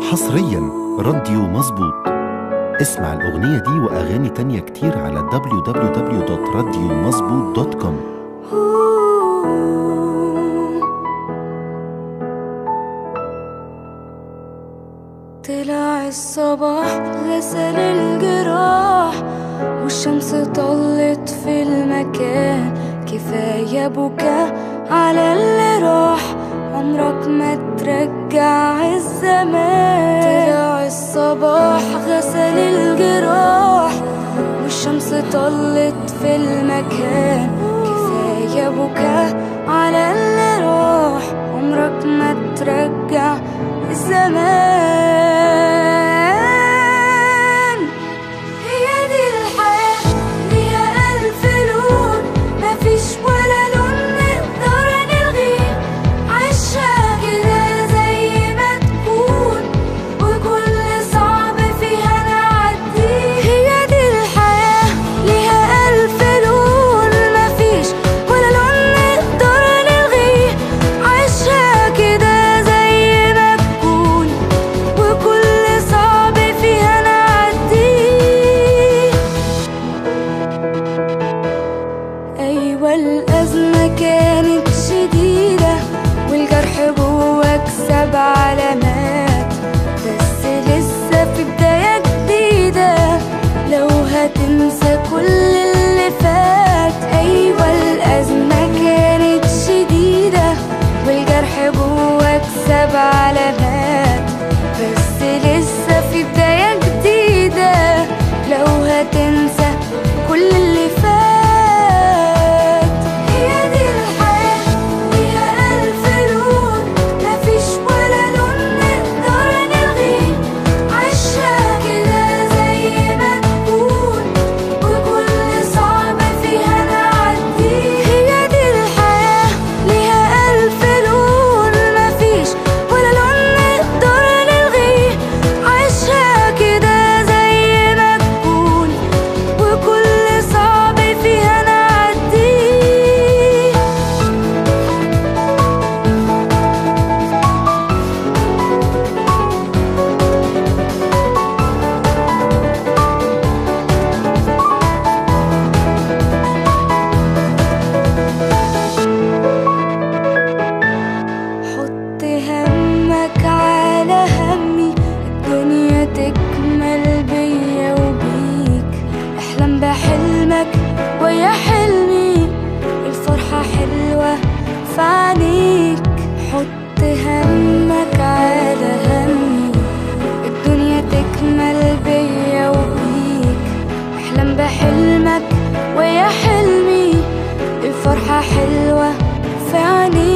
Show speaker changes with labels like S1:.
S1: حصريا راديو مظبوط اسمع الأغنية دي وأغاني تانية كتير على www.radiomظبوط.com
S2: طلع الصباح غسل الجراح والشمس طلت في المكان كفاية بكاء على اللي راح عمرك ما ترجع الزمان طلع الصباح غسل الجراح والشمس طلت في المكان كفاية بكاء على اللي راح عمرك ما ترجع الزمان هي دي الحياة ليها ألف لون مفيش ولا لون نقدر نلغيه عيشها كده زي ما تكون وكل صعب فيها نعديه هي دي الحياة ليها ألف لون مفيش ولا لون نقدر نلغيه عيشها كده زي ما تكون وكل صعب فيها نعديه أيوة الأزمة كانت شديدة والجرح جواك سبع علامات بس لسه في بداية جديدة لو هتنسى كل اللي فات أيوة الأزمة كانت شديدة والجرح جواك سبع علامات بس لسه في بداية جديدة لو هتنسى كل اللي فات هي دي الحياة ليها ألف لون مفيش ولا لون نقدر نلغيه عيشها كده زي ما تكون وكل صعب فيها نعديه هي دي الحياة ليها ألف لون مفيش ولا لون نقدر نلغيه عيشها كده زي ما تكون وكل صعب فيها نعديه حط همك على همي الدنيا تكمل بيا وبيك احلم بحلمك ويا حلمي الفرحة حلوة في عينيك حط همك على همي الدنيا تكمل بيا وبيك احلم بحلمك ويا حلمي الفرحة حلوة في عينيك